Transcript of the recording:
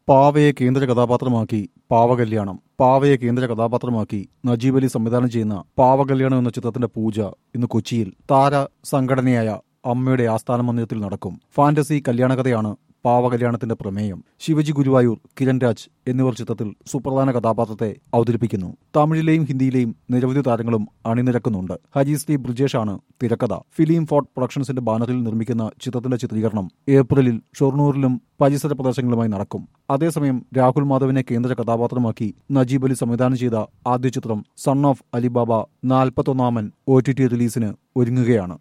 പാവയെ കേന്ദ്ര കഥാപാത്രമാക്കി പാവകല്യാണം പാവയെ കേന്ദ്ര കഥാപാത്രമാക്കി നജീബ് അലി സംവിധാനം ചെയ്യുന്ന പാവകല്യാണം എന്ന ചിത്രത്തിന്റെ പൂജ ഇന്ന് കൊച്ചിയിൽ താര സംഘടനയായ അമ്മയുടെ ആസ്ഥാന മന്ദിരത്തിൽ നടക്കും ഫാന്റസി കല്യാണകഥയാണ് പാവകല്യാണത്തിന്റെ പ്രമേയം ശിവജി ഗുരുവായൂർ കിരൺ രാജ് എന്നിവർ ചിത്രത്തിൽ സുപ്രധാന കഥാപാത്രത്തെ അവതരിപ്പിക്കുന്നു തമിഴിലെയും ഹിന്ദിയിലെയും നിരവധി താരങ്ങളും അണിനിരക്കുന്നുണ്ട് ഹരിശ്രീ ബ്രിജേഷാണ് തിരക്കഥ ഫിലിം ഫോർട്ട് പ്രൊഡക്ഷൻസിന്റെ ബാനറിൽ നിർമ്മിക്കുന്ന ചിത്രത്തിന്റെ ചിത്രീകരണം ഏപ്രിലിൽ ഷൊർണൂരിലും പരിസര പ്രദേശങ്ങളുമായി നടക്കും അതേസമയം രാഹുൽ മാധവിനെ കേന്ദ്ര കഥാപാത്രമാക്കി നജീബ് അലി സംവിധാനം ചെയ്ത ആദ്യ ചിത്രം സൺ ഓഫ് അലിബാബ നാൽപ്പത്തൊന്നാമൻ ഒ ടി ടി റിലീസിന് ഒരുങ്ങുകയാണ്